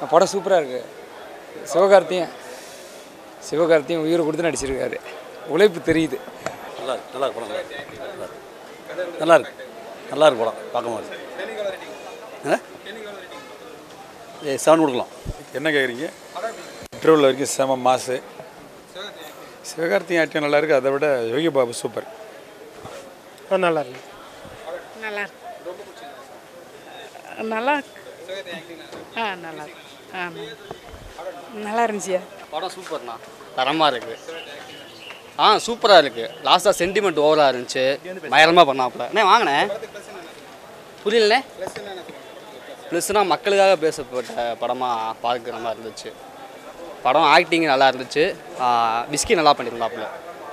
படம் சூப்பராக இருக்குது சிவகார்த்தியும் சிவகார்த்தியும் உயிரை கொடுத்து நடிச்சிருக்காரு உழைப்பு தெரியுது நல்லா இருக்கு நல்லா இருக்கு படம் நல்லா இருக்கு நல்லா இருக்கு நல்லா இருக்கு படம் பார்க்கும்போது ஆ? ஏ செவன் கொடுக்கலாம் என்ன கேட்குறீங்க இன்டர்வல் வரைக்கும் செம மாசு சிவகார்த்திகேயன் ஆக்டிங் நல்லா இருக்கு அதை விட யோகி பாபு சூப்பர் நல்லா இருக்கு நல்லா இருக்கு நல்லா இருக்கு ஆ நல்லா இருக்கு ஆ நல்லா இருந்துச்சியா படம் சூப்பர்ண்ணா தரமாக இருக்குது ஆ சூப்பராக இருக்குது லாஸ்ட்டாக சென்டிமெண்ட் ஓவராக இருந்துச்சு பயங்கரமாக பண்ணாப்புல அண்ணே வாங்கினே புரியலண்ணே ப்ளஸ்னால் மக்களுக்காக பேசப்பட்ட படமாக பார்க்குற மாதிரி இருந்துச்சு படம் ஆக்டிங் நல்லா இருந்துச்சு விஸ்கி நல்லா பண்ணியிருந்தாப்புல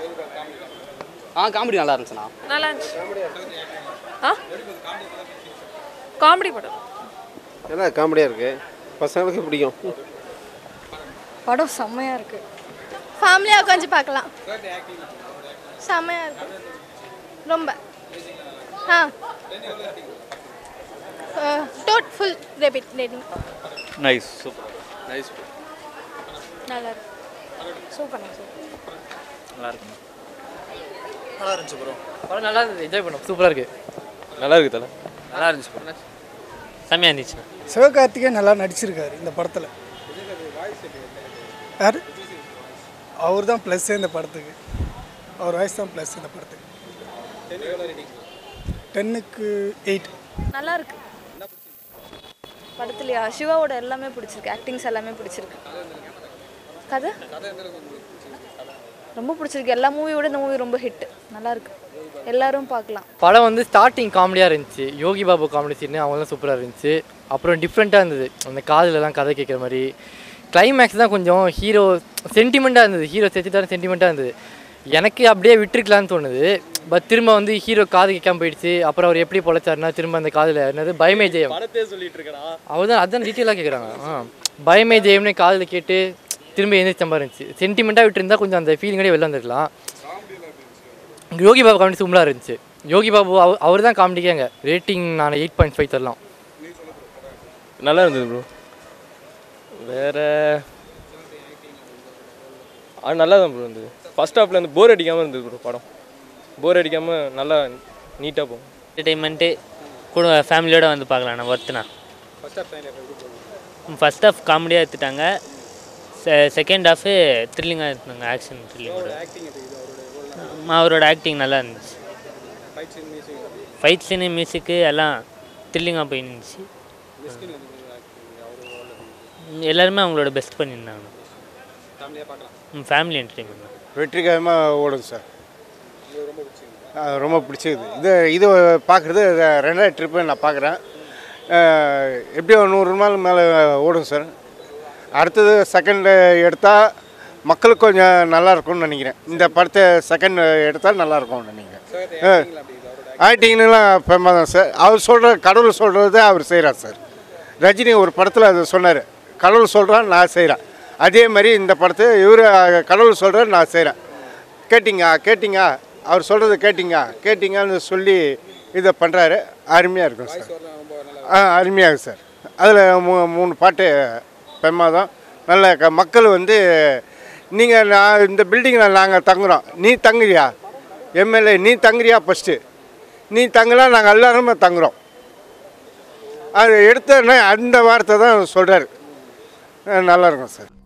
ஆ காமெடி நல்லா இருந்துச்சுண்ணா நல்லா இருந்துச்சு ஆ காமெடி படம் நல்லா காமெடியாக இருக்குது பசங்களுக்கு பிடிக்கும் படம் செம்மையாக இருக்குது ஃபேமிலியாக உட்காந்து பார்க்கலாம் செம்மையாக இருக்கு ரொம்ப ஆ டோட் ஃபுல் ரெபிட் ரேட்டிங் நைஸ் சூப்பர் நல்லா இருக்கு சூப்பர் சூப்பர் படம் நல்லா இருந்தது என்ஜாய் பண்ணோம் சூப்பராக இருக்கு நல்லா இருக்கு தலை நல்லா இருந்துச்சு படம் செம்மையாக இருந்துச்சு சிவகார்த்திகேயன் நல்லா நடிச்சிருக்காரு இந்த படத்தில் யார் அவர் தான் ப்ளஸ் இந்த படத்துக்கு அவர் வாய்ஸ் தான் ப்ளஸ் இந்த படத்துக்கு டென்னுக்கு எயிட் நல்லா இருக்கு படத்துலையா சிவாவோட எல்லாமே பிடிச்சிருக்கு ஆக்டிங்ஸ் எல்லாமே பிடிச்சிருக்கு கதை ரொம்ப பிடிச்சிருக்கு எல்லா மூவியோட இந்த மூவி ரொம்ப ஹிட் நல்லா இருக்கு எல்லாரும் பார்க்கலாம் படம் வந்து ஸ்டார்டிங் காமெடியாக இருந்துச்சு யோகி பாபு காமெடி சீன் அவங்களாம் சூப்பராக இருந்துச்சு அப்புறம் டிஃப்ரெண்ட்டாக இருந்தது அந்த காதுலலாம் கதை கேட்குற மாதிரி கிளைமேக்ஸ் தான் கொஞ்சம் ஹீரோ சென்டிமெண்ட்டாக இருந்தது ஹீரோ செத்துட்டாரு சென்டிமெண்ட்டாக இருந்தது எனக்கு அப்படியே விட்டுருக்கலான்னு தோணுது பட் திரும்ப வந்து ஹீரோ காது கேட்காம போயிடுச்சு அப்புறம் அவர் எப்படி பொழைச்சாருன்னா திரும்ப அந்த காதில் என்னது பயமே ஜெயம் அவர் தான் அதான் டீட்டெயிலாக கேட்குறாங்க ஆ பயமே ஜெயம்னு காதில் கேட்டு திரும்ப எழுந்திரிச்ச மாதிரி இருந்துச்சு சென்டிமெண்ட்டாக விட்டுருந்தா கொஞ்சம் அந்த ஃபீலிங்கோடய வெளில வந்துருக்கலாம் யோகி பாபு காமெடி சூப்பராக இருந்துச்சு யோகி பாபு அவர் அவர் தான் காமெடிக்காங்க ரேட்டிங் நான் எயிட் பாயிண்ட் ஃபைவ் தரலாம் நல்லா இருந்தது ப்ரோ வேற ஆ நல்லா தான் ப்ரோ இருந்தது ஃபர்ஸ்ட் ஹாஃப்ல இருந்து போர் அடிக்காமல் இருந்தது ப்ரோ படம் போர் அடிக்காமல் நல்லா நீட்டாக போகும் என்டர்டைன்மெண்ட்டு கூட ஃபேமிலியோட வந்து பார்க்கலாம் நான் ஒர்த்துனா ஃபர்ஸ்ட் ஹாஃப் காமெடியாக எடுத்துட்டாங்க செகண்ட் ஹாஃபு த்ரில்லிங்காக எடுத்தாங்க ஆக்ஷன் த்ரில்லிங்கோட அவரோட ஆக்டிங் நல்லா இருந்துச்சு ஃபைட் சீனு மியூசிக்கு எல்லாம் த்ரில்லிங்காக போய் இருந்துச்சு ம், எல்லாருமே அவங்களோட பெஸ்ட் பண்ணியிருந்தாங்க ம் ஃபேமிலி என்டர்டைன்மெண்ட் வெற்றிகரமாக ஓடும் சார் அது ரொம்ப பிடிச்சிருக்குது இது இது பார்க்குறது ரெண்டாவது ட்ரிப்பு நான் பார்க்குறேன் எப்படியும் நூறு நாள் மேலே ஓடும் சார் அடுத்தது செகண்ட் எடுத்தால் மக்களுக்கு கொஞ்சம் நல்லா இருக்கும்னு நினைக்கிறேன் இந்த படத்தை செகண்ட் எடுத்தால் நல்லா இருக்கும்னு நினைக்கிறேன் ஆக்டிங்லாம் ஃபேமஸ் தான் சார் அவர் சொல்கிற கடவுள் சொல்கிறது அவர் செய்கிறார் சார் ரஜினி ஒரு படத்தில் அது சொன்னார் கடவுள் சொல்கிறான் நான் செய்கிறேன் அதே மாதிரி இந்த படத்தை இவர் கடவுள் சொல்கிறார் நான் செய்கிறேன் கேட்டிங்க கேட்டிங்க அவர் சொல்கிறத கேட்டிங்க கேட்டிங்கன்னு சொல்லி இதை பண்ணுறாரு அருமையாக இருக்கும் சார் ஆ அருமையாக இருக்கு சார் அதில் மூ மூணு பாட்டு பெம்மாதான் நல்ல க மக்கள் வந்து நீங்கள் நான் இந்த பில்டிங்கில் நாங்கள் தங்குறோம் நீ தங்குறியா எம்எல்ஏ நீ தங்குறியா ஃபஸ்ட்டு நீ தங்கலாம் நாங்கள் எல்லாருமே தங்குறோம் அது எடுத்தோடனே அந்த வார்த்தை தான் சொல்கிறாரு நல்லா இருக்கும் சார்